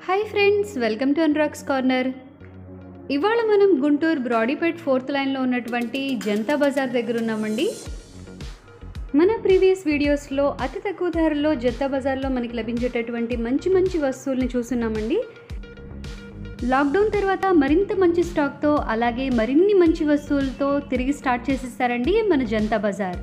hi friends welcome to అన్రాక్స్ corner ఇవాళ మనం గుంటూరు బ్రాడీపేట్ ఫోర్త్ లైన్లో ఉన్నటువంటి జనతా బజార్ దగ్గర ఉన్నామండి మన ప్రీవియస్ వీడియోస్లో అతి తక్కువ ధరలో జనతా బజార్లో మనకి లభించేటటువంటి మంచి మంచి వస్తువుల్ని చూస్తున్నామండి లాక్డౌన్ తర్వాత మరింత మంచి స్టాక్తో అలాగే మరిన్ని మంచి వస్తువులతో తిరిగి స్టార్ట్ చేసిస్తారండి మన జనతా బజార్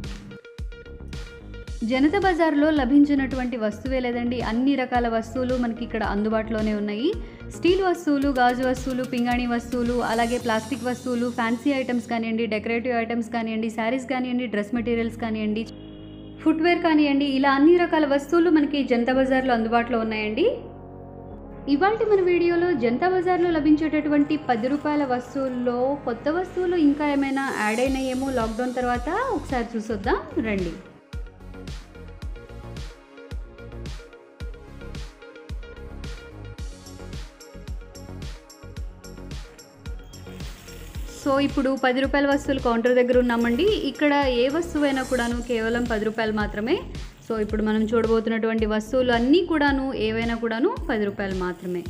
జనతా బజార్లో లభించినటువంటి వస్తువే లేదండి అన్ని రకాల వస్తువులు మనకి ఇక్కడ అందుబాటులోనే ఉన్నాయి స్టీల్ వస్తువులు గాజు వస్తువులు పింగాణి వస్తువులు అలాగే ప్లాస్టిక్ వస్తువులు ఫ్యాన్సీ ఐటమ్స్ కానివ్వండి డెకరేటివ్ ఐటమ్స్ కానివ్వండి శారీస్ కానివ్వండి డ్రెస్ మెటీరియల్స్ కానివ్వండి ఫుట్వేర్ కానివ్వండి ఇలా అన్ని రకాల వస్తువులు మనకి జనతా బజార్లో అందుబాటులో ఉన్నాయండి ఇవాళ మన వీడియోలో జనతా బజార్లో లభించేటటువంటి పది రూపాయల వస్తువుల్లో కొత్త వస్తువులు ఇంకా ఏమైనా యాడ్ అయినాయేమో లాక్డౌన్ తర్వాత ఒకసారి చూసొద్దాం రండి సో ఇప్పుడు పది రూపాయల వస్తువులు కౌంటర్ దగ్గర ఉన్నామండి ఇక్కడ ఏ వస్తువైనా కూడాను కేవలం పది రూపాయలు మాత్రమే సో ఇప్పుడు మనం చూడబోతున్నటువంటి వస్తువులు అన్నీ కూడాను ఏవైనా కూడాను పది రూపాయలు మాత్రమే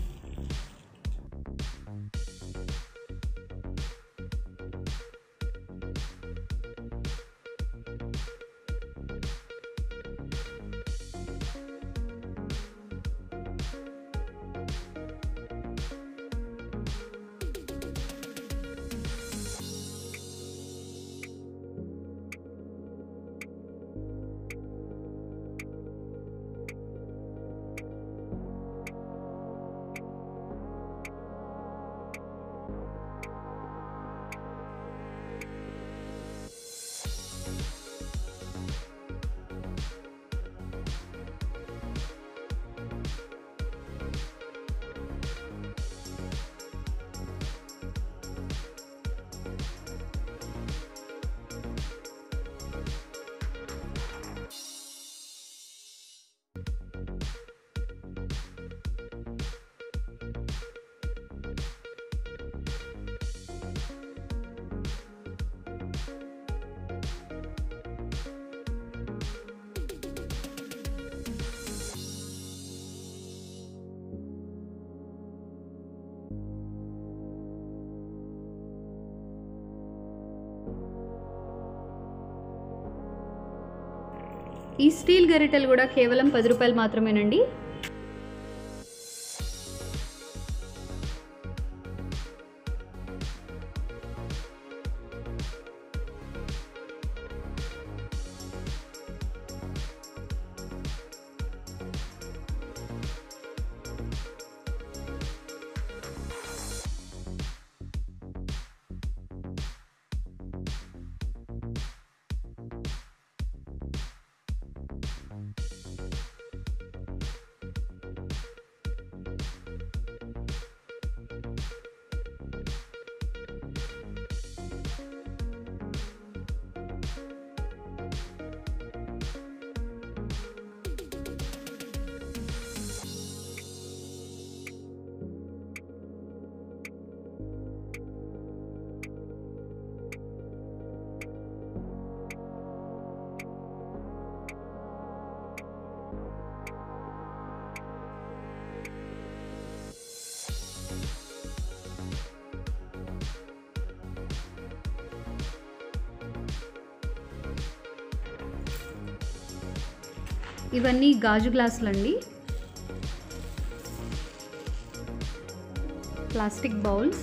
ఈ స్టీల్ గరిటెలు కూడా కేవలం పది రూపాయలు మాత్రమేనండి ఇవన్నీ గాజు గ్లాసులు అండి plastic bowls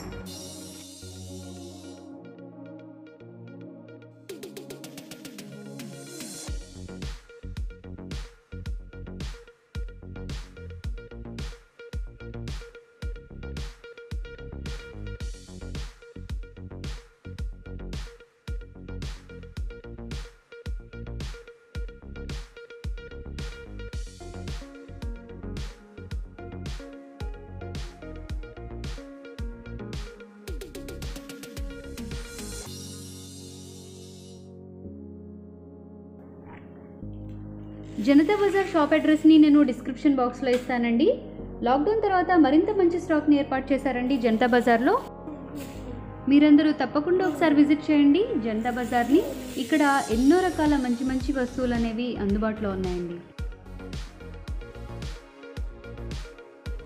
Janata Bazar shop అడ్రస్ని నేను డిస్క్రిప్షన్ బాక్స్లో ఇస్తానండి లాక్డౌన్ తర్వాత మరింత మంచి స్టాక్ని ఏర్పాటు చేశారండి జనతా బజార్లో మీరందరూ తప్పకుండా ఒకసారి విజిట్ చేయండి జనతా బజార్ని ఇక్కడ ఎన్నో రకాల మంచి మంచి వస్తువులు అనేవి అందుబాటులో ఉన్నాయండి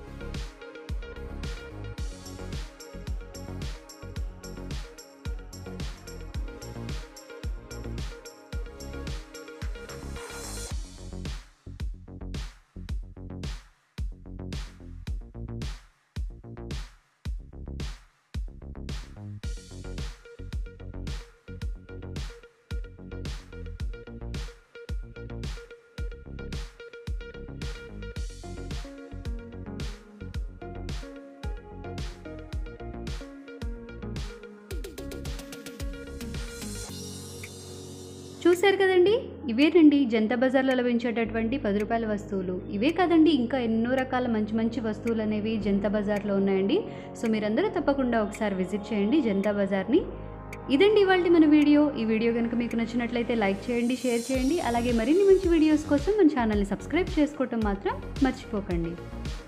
చూశారు కదండి ఇవేనండి జనతా బజార్లో లభించేటటువంటి పది రూపాయల వస్తువులు ఇవే కదండి ఇంకా ఎన్నో రకాల మంచి మంచి వస్తువులు అనేవి జనతా బజార్లో ఉన్నాయండి సో మీరందరూ తప్పకుండా ఒకసారి విజిట్ చేయండి జనతా బజార్ని ఇదండి ఇవాళ మన వీడియో ఈ వీడియో కనుక మీకు నచ్చినట్లయితే లైక్ చేయండి షేర్ చేయండి అలాగే మరిన్ని మంచి వీడియోస్ కోసం మన ఛానల్ని సబ్స్క్రైబ్ చేసుకోవటం మాత్రం మర్చిపోకండి